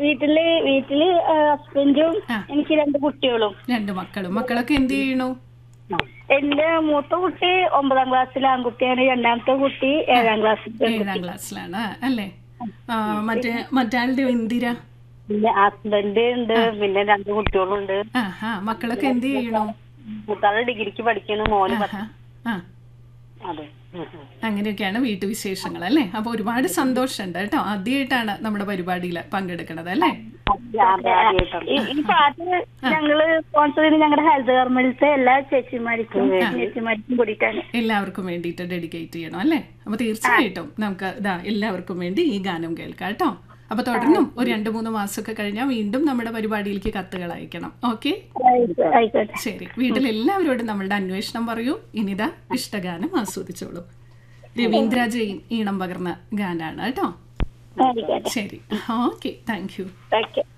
വീട്ടില് വീട്ടില് ആ, ഹസ്ബൻഡും ആ. എനിക്ക് രണ്ട് കുട്ടികളും രണ്ട് മക്കളും മക്കളൊക്കെ എന്ത് ചെയ്യണു എന്റെ മൂത്ത കുട്ടി ഒമ്പതാം ക്ലാസ്സിലെ ആൺകുട്ടിയാണ് രണ്ടാമത്തെ കുട്ടി ഏഴാം ക്ലാസ്സിൽ ഏഴാം ക്ലാസ്സിലാണ് അല്ലേ ആ, മറ്റേ മറ്റാളുടെ ഇന്ദിര പിന്നെ ഹസ്ബൻഡ് ഉണ്ട് പിന്നെ രണ്ട് കുട്ടികളുണ്ട് ആ ആ മക്കളൊക്കെ എന്ത് ചെയ്യണു മൂത്താള് ഡിഗ്രിക്ക് പഠിക്കുന്നു മോന് പത്ത്. ആ അതെ ഉം, ഉം. അങ്ങനെയൊക്കെയാണ് വീട്ടുവിശേഷങ്ങൾ അല്ലേ അപ്പൊ ഒരുപാട് സന്തോഷമുണ്ട് കേട്ടോ ആദ്യമായിട്ടാണ് നമ്മുടെ പരിപാടിയിൽ പങ്കെടുക്കുന്നത് അല്ലേ ഈ ഈ പാട്ട് ഞങ്ങള് സ്പോൺസർ ചെയ്ത് ഞങ്ങളുടെ ഹെൽത്ത് ഗവൺമെന്റിലത്തെ എല്ലാ ചേച്ചിമാർക്കും ചേച്ചിമാർക്കും കൂടിയിട്ടാണ് എല്ലാവർക്കും വേണ്ടിയിട്ട് ഡെഡിക്കേറ്റ് ചെയ്യണം അല്ലേ അപ്പൊ തീർച്ചയായിട്ടും നമുക്ക് ഇതാ എല്ലാവർക്കും വേണ്ടി ഈ ഗാനം കേൾക്കാം കേട്ടോ അപ്പൊ തുടർന്നും ഒരു രണ്ട് മൂന്ന് മാസമൊക്കെ കഴിഞ്ഞാൽ വീണ്ടും നമ്മുടെ പരിപാടിയിലേക്ക് കത്തുകൾ അയക്കണം ഓക്കെ ആയിക്കോട്ടെ ശരി വീട്ടിൽ എല്ലാവരോടും നമ്മളുടെ അന്വേഷണം പറയൂ ഇനിതാ ഇഷ്ടഗാനം ആസ്വദിച്ചോളൂ രവീന്ദ്ര ജെയിൻ ഈണം പകർന്ന ഗാനാണ് കേട്ടോ ആയിക്കോട്ടെ ശരി ഓക്കെ താങ്ക് യു ഓക്കെ